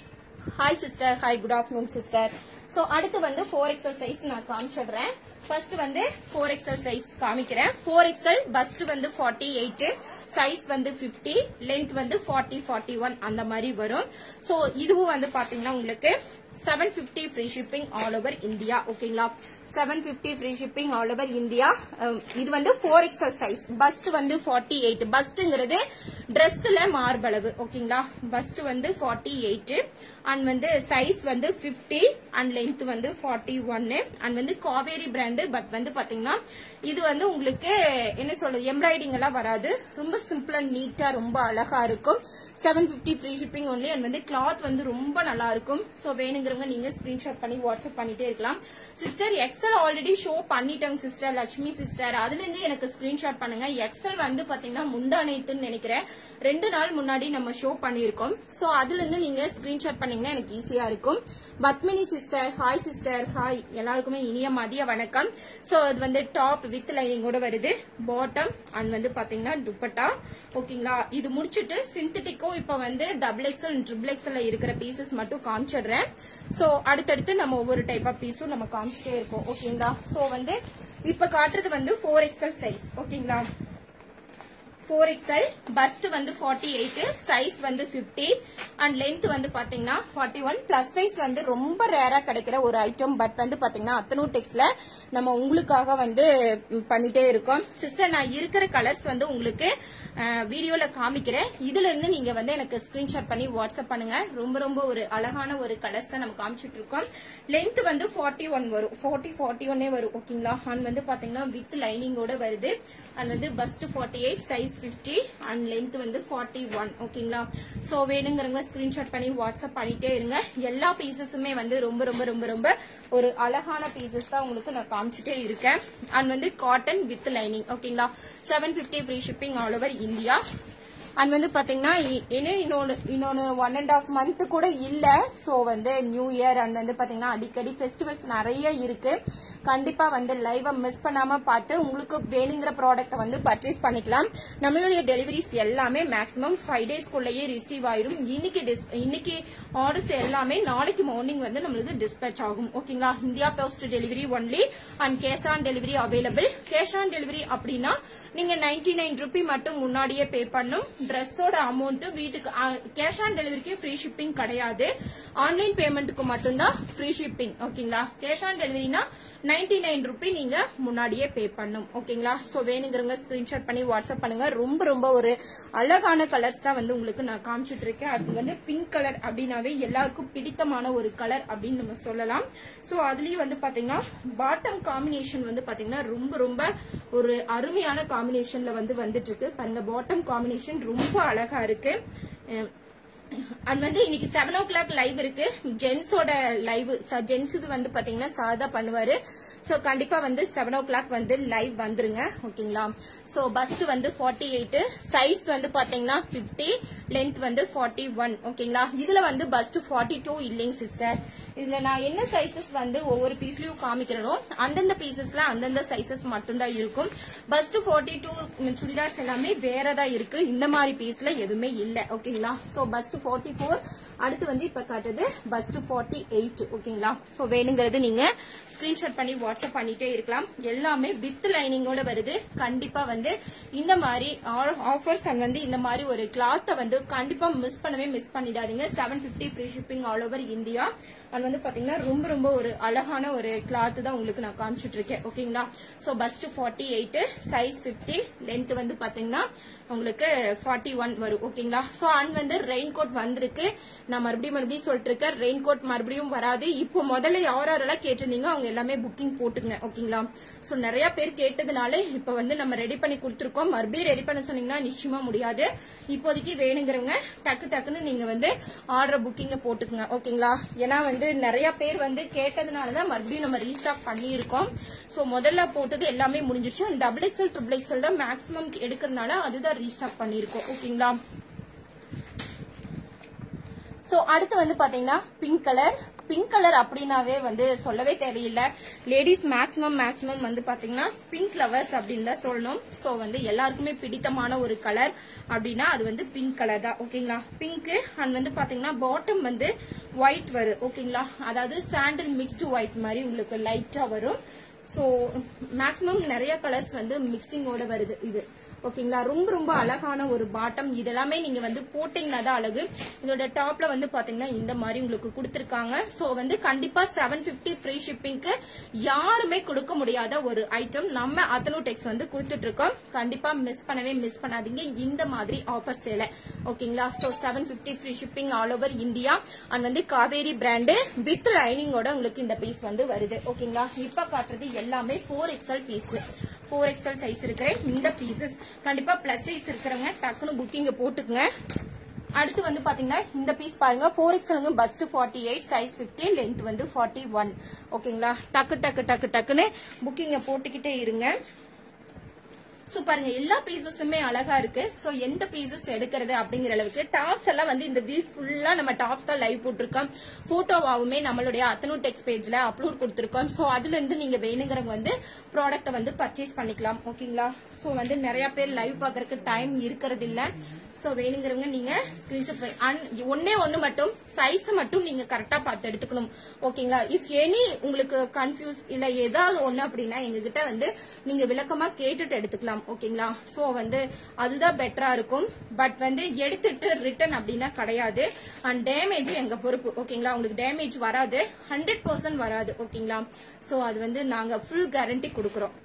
hi sister hi good afternoon sister so அடுத்து வந்து ஃபோர் எக்ஸல் சைஸ் நான் காமிச்சிடுறேன் ஃபர்ஸ்ட் வந்து ஃபோர் எக்ஸல் சைஸ் காமிக்கிறேன் ஃபோர் எக்ஸல் பஸ்ட் வந்து ஃபார்ட்டி எயிட் சைஸ் வந்து பிப்டி லென்த் வந்து ஃபார்ட்டி ஃபார்ட்டி ஒன் அந்த மாதிரி வரும் சோ இதுவும் வந்து பாத்தீங்கன்னா உங்களுக்கு seven fifty free shipping all over India ஓகேங்களா seven fifty free shipping all over India இது வந்து ஃபோர் எக்ஸல் சைஸ் பஸ்ட் வந்து ஃபார்ட்டி எயிட் பஸ்ட்ங்கிறது ட்ரெஸ்ல மார்பளவு ஓகேங்களா பஸ்ட் வந்து ஃபார்ட்டி எயிட் அண்ட் வந்து சைஸ் வந்து பிப்டி அண்ட் லென்த் வந்து ஃபார்ட்டி ஒன்னு அண்ட் வந்து காவேரி பிராண்டு பட் வந்து பாத்தீங்கன்னா இது வந்து உங்களுக்கு என்ன சொல்றது எம்ப்ராய்டிங் எல்லாம் வராது ரொம்ப சிம்பிள் அண்ட் நீட்டா ரொம்ப அழகா இருக்கும் seven fifty free shipping only and வந்து கிளாத் வந்து ரொம்ப நல்லா இருக்கும் ஸோ வேணுங்கிறவங்க நீங்க ஸ்கிரீன்ஷாட் பண்ணி வாட்ஸ்அப் பண்ணிட்டே இருக்கலாம் சிஸ்டர் எக்ஸல் ஆல்ரெடி ஷோ பண்ணிட்டோங்க சிஸ்டர் லட்சுமி சிஸ்டர் அதுல இருந்து எனக்கு ஸ்கிரீன்ஷாட் பண்ணுங்க எக்ஸல் வந்து பாத்தீங்கன்னா முந்தானேத்துன்னு நினைக்கிறேன் ரெண்டு நாள் முன்னாடி நம்ம ஷோ பண்ணியிருக்கோம் ஸோ அதுல இருந்து நீங்க ஸ்கிரீன்ஷாட் பண்ணீங்கன்னா எனக்கு ஈஸியா இருக்கும் Padmini sister hi sister hi எல்லாருக்குமே இனிய மதிய வணக்கம் சோ இது வந்து டாப் வித் லைனிங்கோட வருது பாட்டம் அண்ட் வந்து பாத்தீங்கன்னா துப்பட்டா ஓகேங்களா இது முடிச்சிட்டு சிந்தட்டிக்கும் இப்ப வந்து டபுள் எக்ஸல் ட்ரிபிள் எக்ஸல் இருக்கிற பீசஸ் மட்டும் காமிச்சிடுறேன் சோ அடுத்தடுத்து நம்ம ஒவ்வொரு டைப் ஆஃப் பீஸும் நம்ம காமிச்சிட்டே இருக்கோம் ஓகேங்களா சோ வந்து இப்ப காட்டுறது வந்து ஃபோர் எக்ஸல் சைஸ் ஓகேங்களா ஃபோர் எக்ஸ்எல் பஸ்ட் வந்து ஃபார்ட்டி எயிட் சைஸ் வந்து பிப்டி அண்ட் லென்த் வந்து பாத்தீங்கன்னா ஃபார்ட்டி ஒன் பிளஸ் சைஸ் வந்து ரொம்ப ரேரா கிடைக்கிற ஒரு ஐட்டம் பட் வந்து பாத்தீங்கன்னா அத்தனூ டெக்ஸ்ல நம்ம உங்களுக்காக வந்து பண்ணிட்டே இருக்கோம் சிஸ்டர் நான் இருக்கிற கலர்ஸ் வந்து உங்களுக்கு வீடியோல காமிக்கிறேன் இதுல இருந்து நீங்க வந்து எனக்கு ஸ்கிரீன்ஷாட் பண்ணி வாட்ஸ்அப் பண்ணுங்க ரொம்ப ரொம்ப ஒரு அழகான ஒரு கலர்ஸ் தான் நம்ம காமிச்சிட்டு இருக்கோம் லென்த் வந்து ஃபார்ட்டி ஒன் வரும் ஃபார்ட்டி ஃபார்ட்டி ஒன்னே வரும் ஓகேங்களா அண்ட் வந்து பாத்தீங்கன்னா வித் லைனிங்கோட வருது அண்ட் வந்து bust forty eight size fifty and length வந்து ஃபார்ட்டி ஒன் ஓகேங்களா சோ வேணுங்கிறவங்க ஸ்கிரீன்ஷாட் பண்ணி வாட்ஸ்அப் பண்ணிட்டே இருங்க எல்லா பீசஸுமே வந்து ரொம்ப ரொம்ப ரொம்ப ரொம்ப ஒரு அழகான பீசஸ் தான் உங்களுக்கு நான் காமிச்சிட்டே இருக்கேன் அண்ட் வந்து காட்டன் வித் லைனிங் ஓகேங்களா seven fifty free shipping all over India and வந்து பாத்தீங்கன்னா இன்னும் இன்னொன்னு இன்னொன்னு ஒன் அண்ட் ஆஃப் மந்த் கூட இல்ல சோ வந்து நியூ இயர் அண்ட் வந்து பாத்தீங்கன்னா அடிக்கடி ஃபெஸ்டிவல்ஸ் நிறைய இருக்கு கண்டிப்பா வந்து லைவ மிஸ் பண்ணாம பார்த்து உங்களுக்கு வேணுங்கிற ப்ராடக்ட்டை வந்து பர்ச்சேஸ் பண்ணிக்கலாம் நம்மளுடைய டெலிவரிஸ் எல்லாமே மேக்ஸிமம் ஃபைவ் டேஸ்க்குள்ளேயே ரிசீவ் ஆயிரும் இன்னைக்கு dis- இன்னைக்கு ஆர்டர்ஸ் எல்லாமே நாளைக்கு மார்னிங் வந்து நம்மளுக்கு டிஸ்பேச் ஆகும் ஓகேங்களா India post delivery only and cash on delivery available cash on delivery அப்படின்னா நீங்க நைன்டி நைன் ருபி மட்டும் முன்னாடியே பே பண்ணும் ட்ரெஸ்ஸோட அமௌண்ட் வீட்டுக்கு கேஷ் ஆன் டெலிவரிக்கு ஃப்ரீ ஷிப்பிங் கிடையாது ஆன்லைன் பேமெண்ட்டுக்கு மட்டும்தான் ஃப்ரீ ஷிப்பிங் ஓகேங்களா கேஷ் ஆன் டெலிவரினா நைன்டி நைன் ருபி நீங்க முன்னாடியே பே பண்ணும் ஓகேங்களா சோ வேணுங்கிறவங்க ஸ்கிரீன்ஷாட் பண்ணி வாட்ஸ்அப் பண்ணுங்க ரொம்ப ரொம்ப ஒரு அழகான கலர்ஸ் தான் வந்து உங்களுக்கு நான் காமிச்சிட்டு இருக்கேன் அது வந்து பிங்க் கலர் அப்படின்னாவே எல்லாருக்கும் பிடித்தமான ஒரு கலர் அப்படின்னு நம்ம சொல்லலாம் சோ அதுலயும் வந்து பாத்தீங்கன்னா பாட்டம் காம்பினேஷன் வந்து பாத்தீங்கன்னா ரொம்ப ரொம்ப ஒரு அருமையான காம்பினேஷன்ல வந்து வந்துட்டு இருக்கு பாருங்க பாட்டம் காம்பினேஷன் ரொம்ப அழகா இருக்கு அஹ் அண்ட் வந்து இன்னைக்கு செவன் ஓ கிளாக் லைவ் இருக்கு ஜென்ஸோட லைவ் ஜென்ஸ் இது வந்து பாத்தீங்கன்னா சாதா பண்ணுவாரு சோ கண்டிப்பா வந்து செவன் ஓ கிளாக் வந்து லைவ் வந்துருங்க ஓகேங்களா சோ பஸ்ட் வந்து ஃபார்ட்டி எயிட் சைஸ் வந்து பாத்தீங்கன்னா பிப்டி லென்த் வந்து ஃபார்ட்டி ஒன் ஓகேங்களா இதுல வந்து பஸ்ட் ஃபார்ட்டி டூ இல்லைங்க சிஸ்டர் இதுல நான் என்ன சைசஸ் வந்து ஒவ்வொரு பீஸ்லயும் காமிக்கிறனோ அந்தந்த பீசஸ்ல அந்தந்த சைசஸ் மட்டும்தான் இருக்கும் பஸ்ட் ஃபார்ட்டி டூ சுடிதார்ஸ் எல்லாமே வேறதா இருக்கு இந்த மாதிரி பீஸ்ல எதுவுமே இல்ல ஓகேங்களா சோ பஸ்ட் ஃபார்ட்டி ஃபோர் அடுத்து வந்து இப்ப காட்டுது பஸ்ட் ஃபார்ட்டி எயிட் ஓகேங்களா சோ வேணுங்கிறது நீங்க ஸ்கிரீன்ஷாட் பண்ணி வாட்ஸ்அப் பண்ணிட்டே இருக்கலாம் எல்லாமே வித் லைனிங்கோட வருது கண்டிப்பா வந்து இந்த மாதிரி ஆஃபர்ஸ் அண்ட் வந்து இந்த மாதிரி ஒரு கிளாத்தை வந்து கண்டிப்பா மிஸ் பண்ணவே மிஸ் பண்ணிடாதீங்க seven fifty free shipping all over India and வந்து பாத்தீங்கன்னா ரொம்ப ரொம்ப ஒரு அழகான ஒரு கிளாத் தான் உங்களுக்கு நான் காமிச்சிட்டு இருக்கேன் ஓகேங்களா so bust forty eight size fifty length வந்து பாத்தீங்கன்னா உங்களுக்கு ஃபார்ட்டி ஒன் வரும் ஓகேங்களா சோ அண்ட் வந்து ரெயின் கோட் வந்திருக்கு நான் மறுபடியும் மறுபடியும் சொல்லிட்டு இருக்கேன் ரெயின் கோட் மறுபடியும் வராது இப்போ முதல்ல யார் யாரெல்லாம் கேட்டிருந்தீங்க அவங்க எல்லாமே புக்கிங் போட்டுங்க ஓகேங்களா சோ நிறைய பேர் கேட்டதுனால இப்ப வந்து நம்ம ரெடி பண்ணி கொடுத்துருக்கோம் மறுபடியும் ரெடி பண்ண சொன்னீங்கன்னா நிச்சயமா முடியாது இப்போதைக்கு வேணுங்கிறவங்க டக்கு டக்குன்னு நீங்க வந்து ஆர்டர் புக்கிங்க போட்டுக்குங்க ஓகேங்களா ஏன்னா வந்து நிறைய பேர் வந்து கேட்டதுனாலதான் மறுபடியும் நம்ம ரீஸ்டாக் பண்ணியிருக்கோம் சோ முதல்ல போட்டது எல்லாமே முடிஞ்சிருச்சு டபுள் எக்ஸ்எல் ட்ரிபிள் எக்ஸ்எல் தான் மேக்ஸிமம் எடுக்கிறதுனால அதுதான் ரீஸ்டாக் பண்ணியிருக்கோம் ஓகேங்களா சோ அடுத்து வந்து பாத்தீங்கன்னா பிங்க் கலர் பிங்க் கலர் அப்படின்னாவே வந்து சொல்லவே தேவையில்லை லேடிஸ் மேக்ஸிமம் மேக்ஸிமம் வந்து பாத்தீங்கன்னா பிங்க் லவர்ஸ் அப்படின்னு தான் சொல்லணும் சோ வந்து எல்லாருக்குமே பிடித்தமான ஒரு கலர் அப்படின்னா அது வந்து பிங்க் கலர் தான் ஓகேங்களா பிங்க் அண்ட் வந்து பாத்தீங்கன்னா பாட்டம் வந்து ஒயிட் வரும் ஓகேங்களா அதாவது சாண்டில் மிக்ஸ்டு ஒயிட் மாதிரி உங்களுக்கு லைட்டா வரும் சோ மேக்ஸிமம் நிறைய கலர்ஸ் வந்து மிக்சிங்கோட வருது இது ஓகேங்களா ரொம்ப ரொம்ப அழகான ஒரு பாட்டம் இதெல்லாமே நீங்க வந்து போட்டீங்கன்னா தான் அழகு இதோட டாப்ல வந்து பாத்தீங்கன்னா இந்த மாதிரி உங்களுக்கு கொடுத்திருக்காங்க சோ வந்து கண்டிப்பா செவன் பிப்டி ஃப்ரீ ஷிப்பிங்க்கு யாருமே கொடுக்க முடியாத ஒரு ஐட்டம் நம்ம அத்தனு டெக்ஸ் வந்து கொடுத்துட்டு இருக்கோம் கண்டிப்பா மிஸ் பண்ணவே மிஸ் பண்ணாதீங்க இந்த மாதிரி ஆஃபர் சேலை ஓகேங்களா so seven fifty free shipping all over India and வந்து காவேரி பிராண்டு வித் லைனிங்கோட உங்களுக்கு இந்த பீஸ் வந்து வருது ஓகேங்களா இப்ப காட்டுறது எல்லாமே four XL piece four XL size இருக்கிற இந்த பீசஸ் கண்டிப்பா பிளஸ் சைஸ் இருக்கிறவங்க டக்குன்னு புக்கிங்க போட்டுக்குங்க அடுத்து வந்து பாத்தீங்கன்னா இந்த பீஸ் பாருங்க ஃபோர் எக்ஸலுங்க bust forty eight size fifty length வந்து ஃபார்ட்டி ஒன் ஓகேங்களா டக்கு டக்கு டக்கு டக்குன்னு புக்கிங்க போட்டுக்கிட்டே இருங்க சோ பாருங்க எல்லா பீசஸுமே அழகா இருக்கு சோ எந்த பீசஸ் எடுக்கிறது அப்படிங்கிற அளவுக்கு டாப்ஸ் எல்லாம் வந்து இந்த வீக் ஃபுல்லா நம்ம டாப்ஸ் தான் லைவ் போட்டிருக்கோம் போட்டோவாவுமே நம்மளுடைய அத்தனு டெக்ஸ் பேஜ்ல அப்லோட் கொடுத்திருக்கோம் சோ அதுல இருந்து நீங்க வேணுங்கிறவங்க வந்து ப்ராடக்ட்டை வந்து பர்ச்சேஸ் பண்ணிக்கலாம் ஓகேங்களா சோ வந்து நிறைய பேர் லைவ் பாக்குறதுக்கு டைம் இருக்கிறது இல்ல சோ வேணுங்கிறவங்க நீங்க ஸ்கிரீன்ஷாட் ஒன்னே ஒண்ணு மட்டும் சைஸ் மட்டும் நீங்க கரெக்டா பார்த்து எடுத்துக்கணும் ஓகேங்களா இஃப் எனி உங்களுக்கு கன்ஃபியூஸ் இல்ல ஏதாவது ஒண்ணு அப்படின்னா எங்ககிட்ட வந்து நீங்க விளக்கமா கேட்டுட்டு எடுத்துக்கலாம் ஓகேங்களா சோ வந்து அதுதான் பெட்டரா இருக்கும் பட் வந்து எடுத்துட்டு ரிட்டர்ன் அப்படின்னா கிடையாது அண்ட் டேமேஜ் எங்க பொறுப்பு ஓகேங்களா உங்களுக்கு டேமேஜ் வராது ஹண்ட்ரட் பர்சன்ட் வராது ஓகேங்களா சோ அது வந்து நாங்க ஃபுல் கேரண்டி கொடுக்கறோம்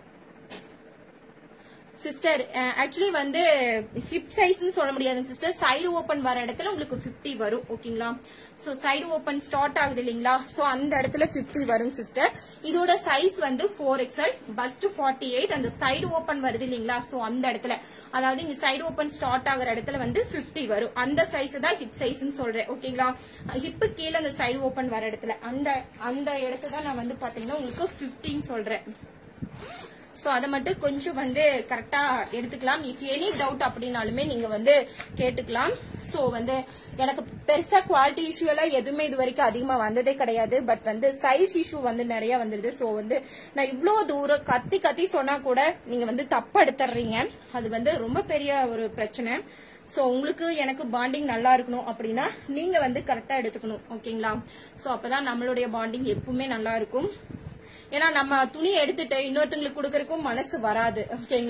சிஸ்டர் ஆக்சுவலி வந்து ஹிப் சைஸ்னு சொல்ல முடியாதுங்க சிஸ்டர் சைடு ஓபன் வர இடத்துல உங்களுக்கு 50 வரும் ஓகேங்களா சோ சைடு ஓபன் ஸ்டார்ட் ஆகுது இல்லைங்களா சோ அந்த இடத்துல 50 வரும் சிஸ்டர் இதோட சைஸ் வந்து four XL bust forty eight அந்த சைடு ஓபன் வருது இல்லைங்களா சோ அந்த இடத்துல அதாவது இங்க சைடு ஓபன் ஸ்டார்ட் ஆகுற இடத்துல வந்து 50 வரும் அந்த சைஸ் தான் ஹிப் சைஸ்னு சொல்றேன் ஓகேங்களா ஹிப்பு கீழே அந்த சைடு ஓபன் வர இடத்துல அந்த அந்த இடத்துல தான் நான் வந்து பாத்தீங்கன்னா உங்களுக்கு 15 சொல்றேன் சோ அதை மட்டும் கொஞ்சம் வந்து கரெக்டா எடுத்துக்கலாம் இஃப் எனி டவுட் அப்படின்னாலுமே நீங்க வந்து கேட்டுக்கலாம் சோ வந்து எனக்கு பெருசா குவாலிட்டி இஷ்யூ எல்லாம் எதுவுமே இது வரைக்கும் அதிகமா வந்ததே கிடையாது பட் வந்து சைஸ் இஷ்யூ வந்து நிறைய வந்துருது சோ வந்து நான் இவ்ளோ தூரம் கத்தி கத்தி சொன்னா கூட நீங்க வந்து தப்பா எடுத்துடுறீங்க அது வந்து ரொம்ப பெரிய ஒரு பிரச்சனை சோ உங்களுக்கு எனக்கு பாண்டிங் நல்லா இருக்கணும் அப்படின்னா நீங்க வந்து கரெக்டா எடுத்துக்கணும் ஓகேங்களா சோ அப்பதான் நம்மளுடைய பாண்டிங் எப்பவுமே நல்லா இருக்கும் ஏன்னா நம்ம துணி எடுத்துட்டு இன்னொருத்தங்களுக்கு கொடுக்கறதுக்கும் மனசு வராது ஓகேங்களா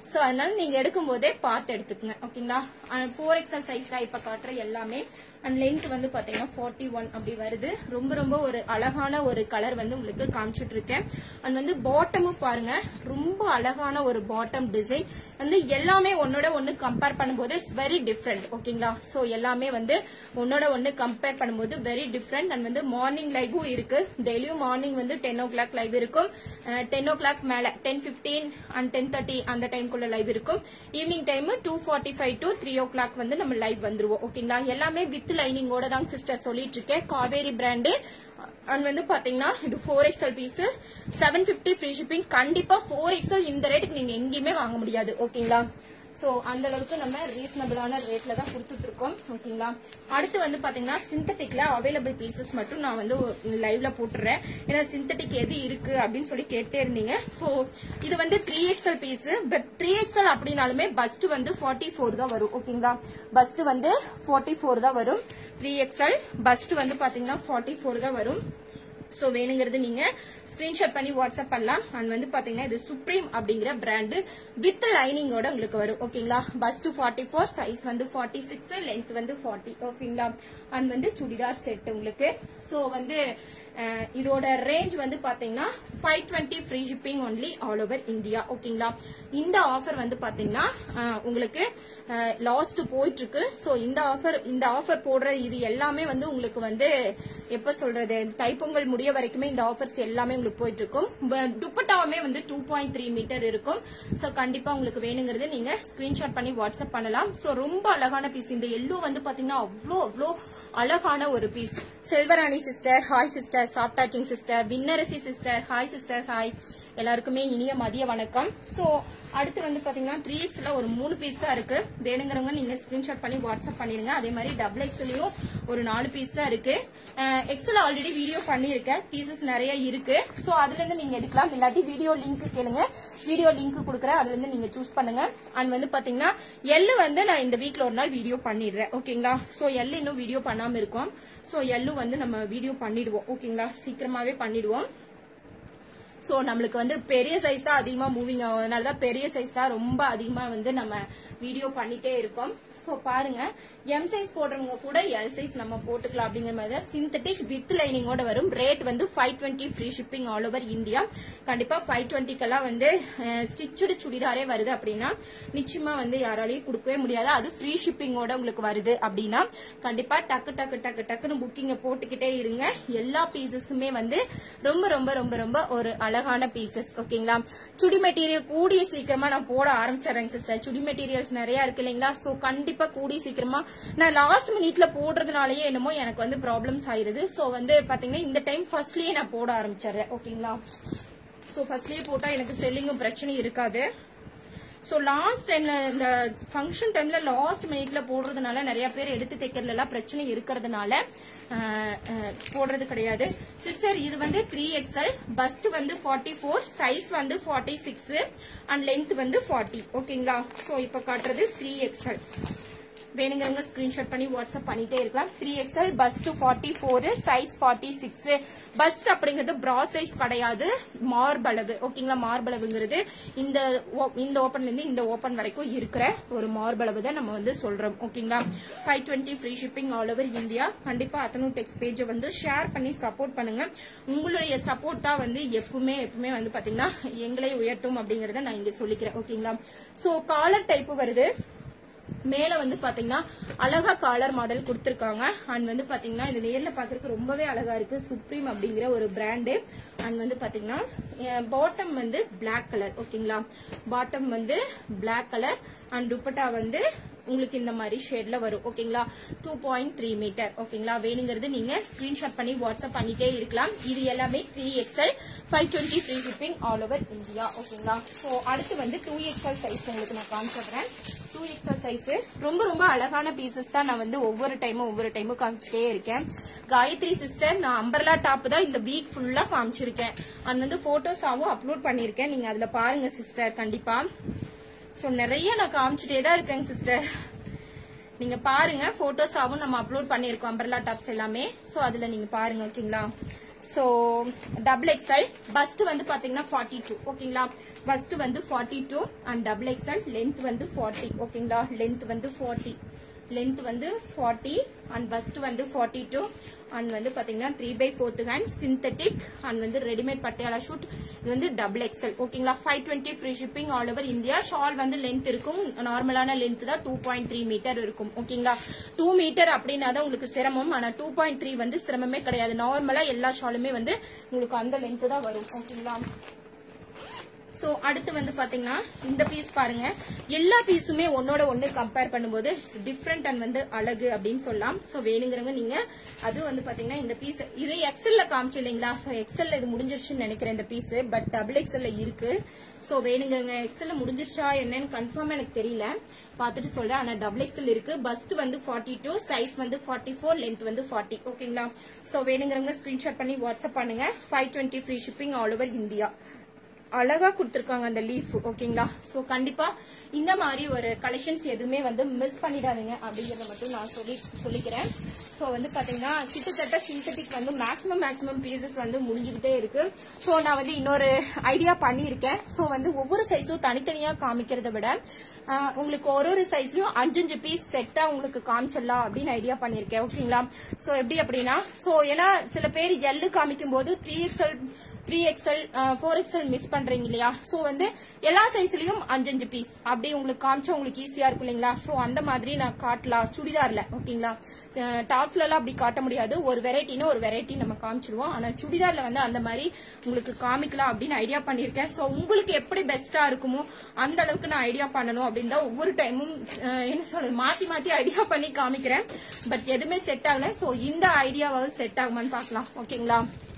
சோ அதனால நீங்க எடுக்கும் போதே பார்த்து எடுத்துக்கங்க ஓகேங்களா ஃபோர் எக்ஸல் சைஸ் தான் இப்ப காட்டுற எல்லாமே அண்ட் லென்த் வந்து பாத்தீங்கன்னா ஃபார்ட்டி ஒன் அப்படி வருது ரொம்ப ரொம்ப ஒரு அழகான ஒரு கலர் வந்து உங்களுக்கு காமிச்சிட்டு இருக்கேன் அண்ட் வந்து பாட்டமும் பாருங்க ரொம்ப அழகான ஒரு பாட்டம் டிசைன் வந்து எல்லாமே ஒன்னோட ஒன்னு கம்பேர் பண்ணும்போது இட்ஸ் வெரி டிஃப்ரெண்ட் ஓகேங்களா சோ எல்லாமே வந்து ஒன்னோட ஒன்னு கம்பேர் பண்ணும்போது வெரி டிஃப்ரெண்ட் அண்ட் வந்து மார்னிங் லைவும் இருக்கு டெய்லியும் மார்னிங் வந்து டென் ஓ கிளாக் லைவ் இருக்கும் டென் ஓ கிளாக் மேல ten fifteen and ten thirty அந்த டைம்குள்ள லைவ் இருக்கும் evening time two forty five to three o'clock வந்து நம்ம லைவ் வந்துருவோம் ஓகேங்களா எல்லாமே வித் லைனிங்கோட தான் சிஸ்டர் சொல்லிட்டு இருக்கேன் காவேரி பிராண்டு அண்ட் வந்து பாத்தீங்கன்னா இது four XL piece seven fifty free shipping கண்டிப்பா ஃபோர் எக்ஸ்எல் இந்த ரேட்டுக்கு நீங்க எங்கேயுமே வாங்க முடியாது ஓகேங்களா சோ அந்த அளவுக்கு நம்ம ரீசனபிளான ரேட்ல தான் கொடுத்துட்டு இருக்கோம் ஓகேங்களா அடுத்து வந்து பாத்தீங்கன்னா சிந்தட்டிக்ல அவைலபிள் பீசஸ் மட்டும் நான் வந்து லைவ்ல போட்டுறேன் ஏன்னா சிந்தட்டிக் எது இருக்கு அப்படின்னு சொல்லி கேட்டே இருந்தீங்க சோ இது வந்து three XL piece but three XL அப்படின்னாலுமே பஸ்ட் வந்து ஃபார்ட்டி ஃபோர் தான் வரும் ஓகேங்களா பஸ்ட் வந்து ஃபார்ட்டி ஃபோர் தான் வரும் த்ரீ எக்ஸ்எல் பஸ்ட் வந்து பாத்தீங்கன்னா ஃபார்ட்டி ஃபோர் தான் வரும் சோ வேணுங்கிறது நீங்க ஸ்கிரீன்ஷாட் பண்ணி வாட்ஸ்அப் பண்ணலாம் அண்ட் வந்து பாத்தீங்கன்னா இது சுப்ரீம் அப்படிங்கிற பிராண்டு வித் லைனிங்கோட உங்களுக்கு வரும் ஓகேங்களா பஸ்ட் ஃபார்ட்டி ஃபோர் சைஸ் வந்து ஃபார்ட்டி சிக்ஸ் லென்த் வந்து ஃபார்ட்டி ஓகேங்களா அண்ட் வந்து சுடிதார் செட் உங்களுக்கு சோ வந்து அஹ், இதோட ரேஞ்ச் வந்து பாத்தீங்கன்னா five twenty free shipping only all over India ஓகேங்களா இந்த ஆஃபர் வந்து பாத்தீங்கன்னா அஹ், உங்களுக்கு லாஸ்ட் போயிட்டு இருக்கு சோ இந்த ஆஃபர் இந்த ஆஃபர் போடுற இது எல்லாமே வந்து உங்களுக்கு வந்து எப்ப சொல்றது தைப்பொங்கல் முடிய வரைக்குமே இந்த ஆஃபர்ஸ் எல்லாமே உங்களுக்கு போயிட்டு இருக்கும் ப- துப்பட்டாவுமே வந்து டூ பாயிண்ட் த்ரீ மீட்டர் இருக்கும் சோ கண்டிப்பா உங்களுக்கு வேணுங்கிறது நீங்க ஸ்கிரீன்ஷாட் பண்ணி வாட்ஸ்அப் பண்ணலாம் சோ ரொம்ப அழகான பீஸ் இந்த எல்லோ வந்து பாத்தீங்கன்னா அவ்வளோ அவ்வளோ அழகான ஒரு piece Selvarani sister hi sister சாப்டாச்சிங் sister Vinnarasi sister hi sister hi எல்லாருக்குமே இனிய மதிய வணக்கம் சோ அடுத்து வந்து பாத்தீங்கன்னா த்ரீ எக்ஸ்ல ஒரு மூணு பீஸ் தான் இருக்கு வேணுங்கிறவங்க நீங்க ஸ்கிரீன்ஷாட் பண்ணி வாட்ஸ்அப் பண்ணிடுங்க அதே மாதிரி டபுள் எக்ஸ்லயும் ஒரு நாலு பீஸ் தான் இருக்கு எக்ஸ்ல ஆல்ரெடி வீடியோ பண்ணிருக்கேன் பீசஸ் நிறைய இருக்கு சோ அதுல இருந்து நீங்க எடுக்கலாம் இல்லாட்டி வீடியோ லிங்க் கேளுங்க வீடியோ லிங்க் கொடுக்குறேன் அதுல இருந்து நீங்க சூஸ் பண்ணுங்க அண்ட் வந்து பாத்தீங்கன்னா எள்ளு வந்து நான் இந்த வீக்ல ஒரு நாள் வீடியோ பண்ணிடுறேன் ஓகேங்களா சோ எள்ளு இன்னும் வீடியோ பண்ணாம இருக்கோம் சோ எள்ளு வந்து நம்ம வீடியோ பண்ணிடுவோம் ஓகேங்களா சீக்கிரமாவே பண்ணிடுவோம் சோ நம்மளுக்கு வந்து பெரிய சைஸ் தான் அதிகமா மூவிங் ஆகும் அதனால தான் பெரிய சைஸ் தான் ரொம்ப அதிகமா வந்து நம்ம வீடியோ பண்ணிட்டே இருக்கோம் சோ பாருங்க எம் சைஸ் போடுறவங்க கூட எல் சைஸ் நம்ம போட்டுக்கலாம் அப்படிங்கிற மாதிரி தான் சிந்தட்டிக் வித் லைனிங்கோட வரும் ரேட் வந்து five twenty free shipping all over India கண்டிப்பா ஃபைவ் டுவெண்ட்டிக்கெல்லாம் வந்து ஸ்டிச்சுடு சுடிதாரே வருது அப்படின்னா நிச்சயமா வந்து யாராலையும் கொடுக்கவே முடியாது அது ஃப்ரீ ஷிப்பிங்கோட உங்களுக்கு வருது அப்படின்னா கண்டிப்பா டக்கு டக்கு டக்கு டக்குன்னு புக்கிங்க போட்டுக்கிட்டே இருங்க எல்லா பீசஸுமே வந்து ரொம்ப ரொம்ப ரொம்ப ரொம்ப ஒரு அழகான பீசஸ் ஓகேங்களா சுடி மெட்டீரியல் கூடிய சீக்கிரமா நான் போட ஆரம்பிச்சிடுறேங்க சிஸ்டர் சுடி மெட்டீரியல்ஸ் நிறைய இருக்கு இல்லைங்களா சோ கண்டிப்பா கூடிய சீக்கிரமா நான் லாஸ்ட் மினிட்ல போடுறதுனாலயே என்னமோ எனக்கு வந்து ப்ராப்ளம்ஸ் ஆயிருது சோ வந்து பாத்தீங்கன்னா இந்த டைம் ஃபர்ஸ்ட்லயே நான் போட ஆரம்பிச்சிடுறேன் ஓகேங்களா சோ ஃபர்ஸ்ட்லயே போட்டா எனக்கு செல்லிங்கும் பிரச்சனை இருக்காது ஸோ லாஸ்ட் டைம்ல இந்த ஃபங்க்ஷன் டைம்ல லாஸ்ட் மினிட்ல போடுறதுனால நிறைய பேர் எடுத்து தைக்கிறதுல எல்லாம் பிரச்சனை இருக்கிறதுனால அஹ், அஹ், போடுறது கிடையாது சிஸ்டர் இது வந்து த்ரீ எக்ஸ்எல் பஸ்ட் வந்து ஃபார்ட்டி ஃபோர் சைஸ் வந்து ஃபார்ட்டி சிக்ஸ் அண்ட் லென்த் வந்து ஃபார்ட்டி ஓகேங்களா ஸோ இப்போ காட்டுறது த்ரீ எக்ஸ்எல் வேணுங்கிறவங்க ஸ்கிரீன்ஷாட் பண்ணி வாட்ஸ்அப் பண்ணிட்டே இருக்கலாம் three XL bust forty four size forty six bust அப்படிங்கிறது ப்ரா சைஸ் கிடையாது மார்பளவு ஓகேங்களா மார்பளவுங்கிறது இந்த o- இந்த ஓப்பன்ல இருந்து இந்த ஓப்பன் வரைக்கும் இருக்கிற ஒரு மார்பளவு தான் நம்ம வந்து சொல்றோம் ஓகேங்களா five twenty free shipping all over India கண்டிப்பா அத்தனூ டெக்ஸ் பேஜை வந்து ஷேர் பண்ணி சப்போர்ட் பண்ணுங்க உங்களுடைய சப்போர்ட் தான் வந்து எப்பவுமே எப்பவுமே வந்து பாத்தீங்கன்னா எங்களை உயர்த்தும் அப்படிங்கறத நான் இங்க சொல்லிக்கிறேன் ஓகேங்களா சோ காலர் டைப் வருது மேல வந்து பாத்தீங்கன்னா அழகா காலர் மாடல் கொடுத்திருக்காங்க அண்ட் வந்து பாத்தீங்கன்னா இது நேர்ல பாக்குறதுக்கு ரொம்பவே அழகா இருக்கு சுப்ரீம் அப்படிங்கிற ஒரு பிராண்டு அண்ட் வந்து பாத்தீங்கன்னா பாட்டம் வந்து Black கலர் ஓகேங்களா பாட்டம் வந்து Black கலர் அண்ட் துப்பட்டா வந்து உங்களுக்கு இந்த மாதிரி ஷேட்ல வரும் ஓகேங்களா டூ பாயிண்ட் த்ரீ மீட்டர் ஓகேங்களா வேணுங்கிறது நீங்க ஸ்கிரீன்ஷாட் பண்ணி வாட்ஸ்அப் பண்ணிட்டே இருக்கலாம் இது எல்லாமே three XL five twenty free shipping all over India ஓகேங்களா ஸோ அடுத்து வந்து டூ எக்ஸ்எல் சைஸ் உங்களுக்கு நான் காமிச்சிடுறேன் டூ எக்ஸ்எல் சைஸ் ரொம்ப ரொம்ப அழகான பீசஸ் தான் நான் வந்து ஒவ்வொரு டைமும் ஒவ்வொரு டைமும் காமிச்சிட்டே இருக்கேன் காயத்ரி சிஸ்டர் நான் அம்பர்லா டாப் தான் இந்த வீக் ஃபுல்லா காமிச்சிருக்கேன் அண்ட் வந்து போட்டோஸாவும் அப்லோட் பண்ணிருக்கேன் நீங்க அதுல பாருங்க சிஸ்டர் கண்டிப்பா சோ நிறைய நான் காமிச்சிட்டே தான் இருக்கேங்க சிஸ்டர் நீங்க பாருங்க போட்டோஸாவும் நம்ம அப்லோட் பண்ணிருக்கோம் அம்பர்லா டாப்ஸ் எல்லாமே சோ அதுல நீங்க பாருங்க ஓகேங்களா சோ டபுள் எக்ஸ்எல் பஸ்ட் வந்து பாத்தீங்கன்னா ஃபார்ட்டி டூ ஓகேங்களா பஸ்ட் வந்து forty two and double XL length வந்து ஃபார்ட்டி ஓகேங்களா லென்த் வந்து ஃபார்ட்டி லென்த் வந்து ஃபார்ட்டி அண்ட் பஸ்ட் வந்து ஃபார்ட்டி டூ அண்ட் வந்து பாத்தீங்கன்னா three by fourth hand synthetic and வந்து ரெடிமேட் பட்டியாலா ஷூட் இது வந்து டபுள் எக்ஸ்எல் ஓகேங்களா five twenty free shipping all over India shawl வந்து லென்த் இருக்கும் நார்மலான லென்த் தான் டூ பாயிண்ட் த்ரீ மீட்டர் இருக்கும் ஓகேங்களா டூ மீட்டர் அப்படின்னா தான் உங்களுக்கு சிரமம் ஆனா டூ பாயிண்ட் த்ரீ வந்து சிரமமே கிடையாது நார்மலா எல்லா ஷாலுமே வந்து உங்களுக்கு அந்த லென்த் தான் வரும் ஓகேங்களா சோ அடுத்து வந்து பாத்தீங்கன்னா இந்த பீஸ் பாருங்க எல்லா பீஸுமே ஒன்னோட ஒண்ணு கம்பேர் பண்ணும்போது டிஃப்ரெண்ட் அண்ட் வந்து அழகு அப்படின்னு சொல்லலாம் சோ வேணுங்கிறவங்க நீங்க அது வந்து பாத்தீங்கன்னா இந்த பீஸ் இது எக்ஸல்ல காமிச்சு இல்லைங்களா சோ எக்ஸல்ல இது முடிஞ்சிருச்சுன்னு நினைக்கிறேன் இந்த பீஸ் பட் டபுள் எக்ஸல்ல இருக்கு சோ வேணுங்கிறவங்க எக்ஸல்ல முடிஞ்சிருச்சா என்னன்னு கன்ஃபார்ம் எனக்கு தெரியல பார்த்துட்டு சொல்றேன் ஆனா டபுள் எக்ஸல் இருக்கு பஸ்ட் வந்து ஃபார்ட்டி டூ சைஸ் வந்து ஃபார்ட்டி ஃபோர் லென்த் வந்து ஃபார்ட்டி ஓகேங்களா சோ வேணுங்கிறவங்க ஸ்கிரீன்ஷாட் பண்ணி வாட்ஸ்அப் பண்ணுங்க five twenty free shipping all over India அழகா கொடுத்துருக்காங்க அந்த லீஃப் ஓகேங்களா சோ கண்டிப்பா இந்த மாதிரி ஒரு கலெக்ஷன்ஸ் எதுவுமே வந்து மிஸ் பண்ணிடாதீங்க அப்படிங்கறத மட்டும் நான் சொல்லி சொல்லிக்கிறேன் சோ வந்து பாத்தீங்கன்னா கிட்டத்தட்ட சிந்தட்டிக் வந்து மேக்ஸிமம் மேக்ஸிமம் பீசஸ் வந்து முடிஞ்சுக்கிட்டே இருக்கு சோ நான் வந்து இன்னொரு ஐடியா பண்ணியிருக்கேன் சோ வந்து ஒவ்வொரு சைஸும் தனித்தனியா காமிக்கிறத விட ஆஹ், உங்களுக்கு ஒரு ஒரு சைஸ்லயும் அஞ்சஞ்சு பீஸ் செட்டா உங்களுக்கு காமிச்சிடலாம் அப்படின்னு ஐடியா பண்ணிருக்கேன் ஓகேங்களா சோ எப்படி அப்படின்னா சோ ஏன்னா சில பேர் எல்லு காமிக்கும் போது three XL three XL four XL miss பண்றீங்க இல்லையா சோ வந்து எல்லா சைஸ்லயும் அஞ்சஞ்சு பீஸ் அப்படி உங்களுக்கு காமிச்சா உங்களுக்கு ஈஸியா இருக்கும் இல்லைங்களா சோ அந்த மாதிரி நான் காட்டலாம் சுடிதார்ல ஓகேங்களா டாப்ல எல்லாம் அப்படி காட்ட முடியாது ஒரு வெரைட்டின்னு ஒரு வெரைட்டி நம்ம காமிச்சிருவோம் ஆனா சுடிதார்ல வந்து அந்த மாதிரி உங்களுக்கு காமிக்கலாம் அப்படின்னு ஐடியா பண்ணிருக்கேன் சோ உங்களுக்கு எப்படி பெஸ்டா இருக்குமோ அந்த அளவுக்கு நான் ஐடியா பண்ணணும் அப்படின்னு தான் ஒவ்வொரு டைமும் என்ன சொல்றது மாத்தி மாத்தி ஐடியா பண்ணி காமிக்கிறேன் பட் எதுவுமே செட் ஆகல சோ இந்த ஐடியாவாவது செட் ஆகுமான்னு பார்க்கலாம் ஓகேங்களா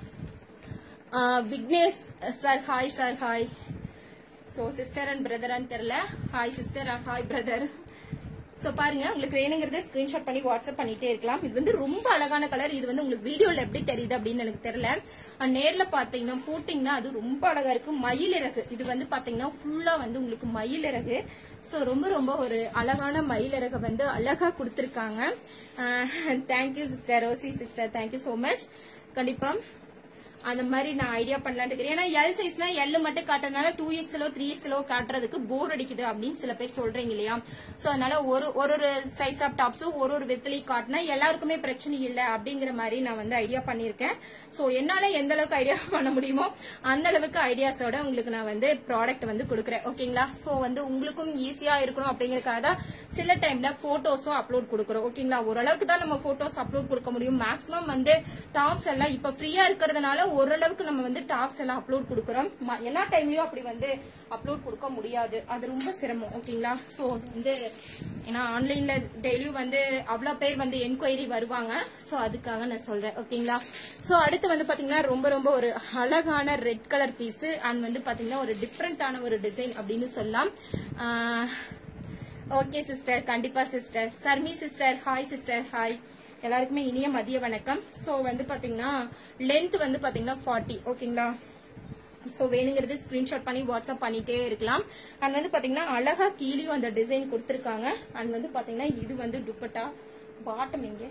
ஆஹ் Vignesh sir hi sir hi so sister and பிரதரான்னு தெரியல hi sister hi brother so பாருங்க உங்களுக்கு வேணுங்கிறத ஸ்கிரீன்ஷாட் பண்ணி வாட்ஸ்அப் பண்ணிட்டே இருக்கலாம் இது வந்து ரொம்ப அழகான கலர் இது வந்து உங்களுக்கு வீடியோல எப்படி தெரியுது அப்படின்னு எனக்கு தெரியல ஆனா, நேர்ல பாத்தீங்கன்னா போட்டீங்கன்னா அது ரொம்ப அழகா இருக்கு மயில் இறகு இது வந்து பாத்தீங்கன்னா ஃபுல்லா வந்து உங்களுக்கு மயில் இறகு சோ ரொம்ப ரொம்ப ஒரு அழகான மயில் இறகு வந்து அழகா கொடுத்திருக்காங்க thank you sister Rosy sister thank you so much கண்டிப்பா அந்த மாதிரி நான் ஐடியா பண்ணலான்னு இருக்கிறேன் ஏன்னா எல் சைஸ்னா எல் மட்டும் காட்டுறதுனால டூ எக்ஸ்எலோ த்ரீ எக்ஸ்எலோ காட்டுறதுக்கு போர் அடிக்குது அப்படின்னு சில பேர் சொல்றீங்க இல்லையா சோ அதனால ஒரு ஒரு ஒரு சைஸ் ஆஃப் டாப்ஸும் ஒரு ஒரு வித்தலையும் காட்டினா எல்லாருக்குமே பிரச்சனை இல்லை அப்படிங்கிற மாதிரி நான் வந்து ஐடியா பண்ணியிருக்கேன் சோ என்னால எந்த அளவுக்கு ஐடியா பண்ண முடியுமோ அந்த அளவுக்கு ஐடியாஸோட உங்களுக்கு நான் வந்து ப்ராடக்ட் வந்து கொடுக்குறேன் ஓகேங்களா சோ வந்து உங்களுக்கும் ஈஸியா இருக்கணும் அப்படிங்கறதுக்காக தான் சில டைம்ல போட்டோஸும் அப்லோட் கொடுக்குறோம் ஓகேங்களா ஓரளவுக்கு தான் நம்ம போட்டோஸ் அப்லோட் கொடுக்க முடியும் மேக்ஸிமம் வந்து டாப்ஸ் எல்லாம் இப்ப ஃப்ரீயா இருக்கிறதுனால ஓரளவுக்கு நம்ம வந்து டாப்ஸ் எல்லாம் அப்லோட் கொடுக்குறோம் ம- எல்லா டைம்லயும் அப்படி வந்து அப்லோட் கொடுக்க முடியாது அது ரொம்ப சிரமம் ஓகேங்களா சோ வந்து ஏன்னா ஆன்லைன்ல டெய்லியும் வந்து அவ்வளவு பேர் வந்து என்கொயரி வருவாங்க சோ அதுக்காக நான் சொல்றேன் ஓகேங்களா சோ அடுத்து வந்து பாத்தீங்கன்னா ரொம்ப ரொம்ப ஒரு அழகான ரெட் கலர் பீஸ் அண்ட் வந்து பாத்தீங்கன்னா ஒரு டிஃப்ரெண்டான ஒரு டிசைன் அப்படின்னு சொல்லலாம் ஆஹ் ஓகே சிஸ்டர் கண்டிப்பா sister Sharmi sister hi sister hi எல்லாருக்குமே இனிய மதிய வணக்கம் சோ வந்து பாத்தீங்கன்னா லென்த் வந்து பாத்தீங்கன்னா ஃபார்ட்டி ஓகேங்களா சோ வேணுங்கிறது ஸ்கிரீன்ஷாட் பண்ணி வாட்ஸ்அப் பண்ணிட்டே இருக்கலாம் அண்ட் வந்து பாத்தீங்கன்னா அழகா கீழேயும் அந்த டிசைன் கொடுத்திருக்காங்க அண்ட் வந்து பாத்தீங்கன்னா இது வந்து துப்பட்டா பாட்டம் எங்க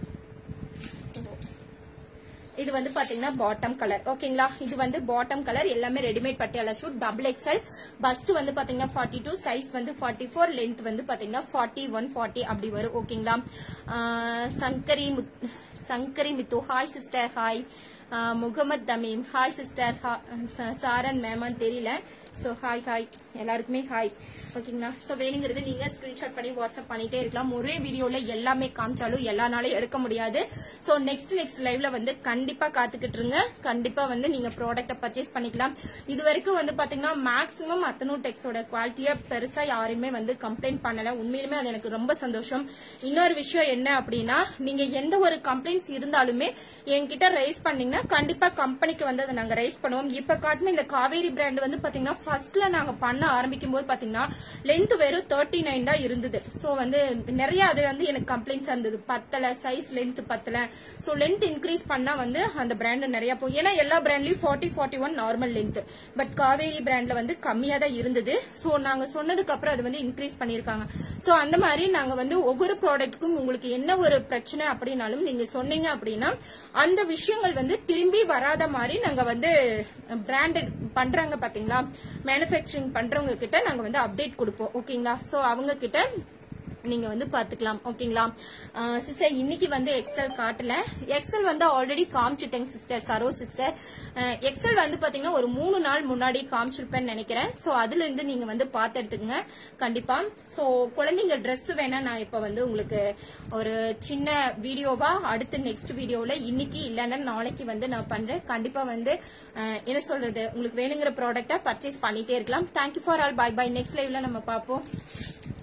இது வந்து பாத்தீங்கன்னா பாட்டம் கலர் ஓகேங்களா இது வந்து பாட்டம் கலர் எல்லாமே readymade Patiala suit double XL bust வந்து பாத்தீங்கன்னா ஃபார்ட்டி டூ சைஸ் வந்து ஃபார்ட்டி ஃபோர் லென்த் வந்து பாத்தீங்கன்னா ஃபார்ட்டி ஒன் ஃபார்ட்டி அப்படி வரும் ஓகேங்களா ஆஹ் சங்கரி முத்- Sankari Mithu hi sister hi Mohammed Tamim hi sister Saran மேமான்னு தெரியல ஸோ ஹாய் ஹாய் எல்லாருக்குமே ஹாய் ஓகேங்களா ஸோ வேணுங்கிறது நீங்க ஸ்கிரீன்ஷாட் பண்ணி வாட்ஸ்அப் பண்ணிட்டே இருக்கலாம் ஒரே வீடியோல எல்லாமே காமிச்சாலும் எல்லா நாளும் எடுக்க முடியாது ஸோ நெக்ஸ்ட் நெக்ஸ்ட் லைவ்ல வந்து கண்டிப்பா காத்துக்கிட்டு இருங்க கண்டிப்பா வந்து நீங்க ப்ராடக்ட்டை பர்ச்சேஸ் பண்ணிக்கலாம் இது வரைக்கும் வந்து பாத்தீங்கன்னா மேக்ஸிமம் அத்தனூ டெக்ஸோட குவாலிட்டியை பெருசா யாருமே வந்து கம்ப்ளைண்ட் பண்ணல உண்மையிலுமே அது எனக்கு ரொம்ப சந்தோஷம் இன்னொரு விஷயம் என்ன அப்படின்னா நீங்க எந்த ஒரு கம்ப்ளைண்ட்ஸ் இருந்தாலுமே என்கிட்ட ரைஸ் பண்ணீங்கன்னா கண்டிப்பா கம்பெனிக்கு வந்து அதை நாங்க ரைஸ் பண்ணுவோம் இப்ப காட்டின இந்த காவேரி பிராண்ட் வந்து பாத்தீங்கன்னா ஃபர்ஸ்ட்ல நாங்க பண்ண ஆரம்பிக்கும் போது பாத்தீங்கன்னா லென்த் வெறும் தேர்ட்டி நைன் தான் இருந்தது சோ வந்து நிறைய அது வந்து எனக்கு கம்ப்ளைண்ட்ஸ் இருந்தது பத்தல சைஸ் லென்த் பத்தல சோ லென்த் இன்க்ரீஸ் பண்ணா வந்து அந்த பிராண்ட் நிறைய போகும் ஏன்னா எல்லா பிராண்ட்லயும் forty forty one normal length but Kaveri பிராண்ட்ல வந்து கம்மியா தான் இருந்தது சோ நாங்க சொன்னதுக்கு அப்புறம் அது வந்து இன்க்ரீஸ் பண்ணிருக்காங்க சோ அந்த மாதிரி நாங்க வந்து ஒவ்வொரு ப்ராடக்ட்டுக்கும் உங்களுக்கு என்ன ஒரு பிரச்சனை அப்படின்னாலும் நீங்க சொன்னீங்க அப்படின்னா அந்த விஷயங்கள் வந்து திரும்பி வராத மாதிரி நாங்க வந்து பிராண்டட் பண்றாங்க பாத்தீங்களா மேனுஃபேக்சரிங் பண்றவங்க கிட்ட நாங்க வந்து அப்டேட் கொடுப்போம் ஓகேங்களா சோ அவங்க கிட்ட நீங்க வந்து பாத்துக்கலாம் ஓகேங்களா சிஸ்டர் இன்னைக்கு வந்து எக்ஸல் காட்டல எக்ஸல் வந்து ஆல்ரெடி காமிச்சிட்டேங்க சிஸ்டர் சரோ சிஸ்டர் எக்ஸல் வந்து பாத்தீங்கன்னா ஒரு மூணு நாள் முன்னாடி காமிச்சிருப்பேன்னு நினைக்கிறேன் சோ அதுல இருந்து நீங்க வந்து பார்த்து எடுத்துக்கங்க கண்டிப்பா சோ குழந்தைங்க Dress வேணா நான் இப்ப வந்து உங்களுக்கு ஒரு சின்ன வீடியோவா அடுத்த நெக்ஸ்ட் வீடியோல இன்னைக்கு இல்லைன்னா நாளைக்கு வந்து நான் பண்றேன் கண்டிப்பா வந்து அஹ், என்ன சொல்றது உங்களுக்கு வேணுங்கிற ப்ராடக்டா பர்ச்சேஸ் பண்ணிட்டே இருக்கலாம் thank you for all bye bye next லைவ்ல நம்ம பார்ப்போம்